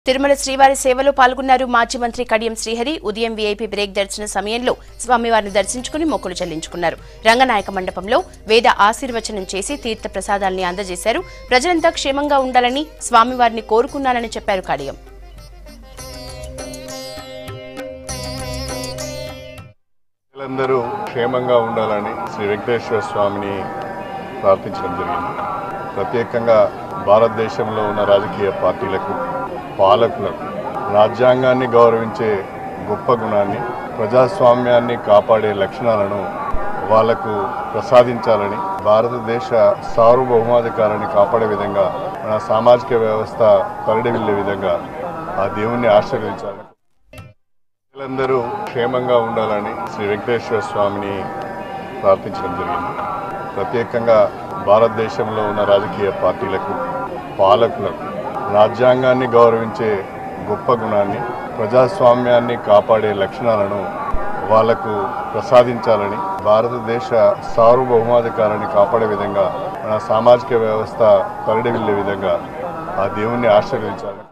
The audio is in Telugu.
తిరుమల శ్రీవారి సేవలో పాల్గొన్నారు మాజీ మంత్రి కడియం శ్రీహరి ఉదయం వీఐపీ బ్రేక్ దర్శన సమయంలో స్వామివారిని దర్శించుకుని మొక్కులు చెల్లించుకున్నారు రంగనాయక మండపంలో వేద ఆశీర్వచనం చేసి తీర్థ ప్రసాదాల్ని అందజేశారు ప్రజలంతా క్షేమంగా ఉండాలని స్వామివారిని కోరుకున్నానని చెప్పారు కడియం ప్రజలందరూ క్షేమంగా ఉండాలని శ్రీ వెంకటేశ్వర స్వామిని ప్రార్థించడం జరిగింది ప్రత్యేకంగా భారతదేశంలో ఉన్న రాజకీయ పార్టీలకు పాలకులకు రాజ్యాంగాన్ని గౌరవించే గొప్ప గుణాన్ని ప్రజాస్వామ్యాన్ని కాపాడే లక్షణాలను వాళ్లకు ప్రసాదించాలని భారతదేశ సార్వభౌమాధికారాన్ని కాపాడే విధంగా మన సామాజిక వ్యవస్థ పరిడవిల్లే విధంగా ఆ దేవుణ్ణి ఆశీర్వదించాలని ప్రజలందరూ క్షేమంగా ఉండాలని శ్రీ వెంకటేశ్వర స్వామిని ప్రార్థించడం జరిగింది ప్రత్యేకంగా భారతదేశంలో ఉన్న రాజకీయ పార్టీలకు పాలకులకు రాజ్యాంగాన్ని గౌరవించే గొప్ప గుణాన్ని ప్రజాస్వామ్యాన్ని కాపాడే లక్షణాలను వాళ్లకు ప్రసాదించాలని భారతదేశ సార్వభౌమాధికారాన్ని కాపాడే విధంగా మన సామాజిక వ్యవస్థ పరిడవిల్లే విధంగా ఆ దేవుణ్ణి ఆశీర్వదించాలని